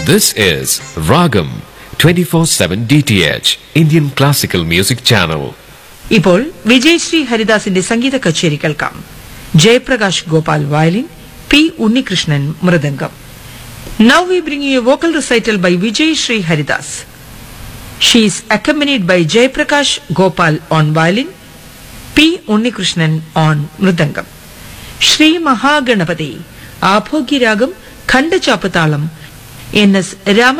This is Ragam 24/7 DTH Indian Classical Music Channel. ഇപ്പോൾ വിജയശ്രീ ഹരിദാസിന്റെ സംഗീത കച്ചേരി കേൾക്കാം Jayaprakash Gopal violin P Unnikrishnan mridangam now we bring you vocal recital by Vijayashree Haridas she is accompanied by Jayaprakash Gopal on violin P Unnikrishnan on mridangam Shri Mahaganapathi ആഭോഗ്യരാഗം ഖണ്ഡചാപ്പത്താളം N S Rama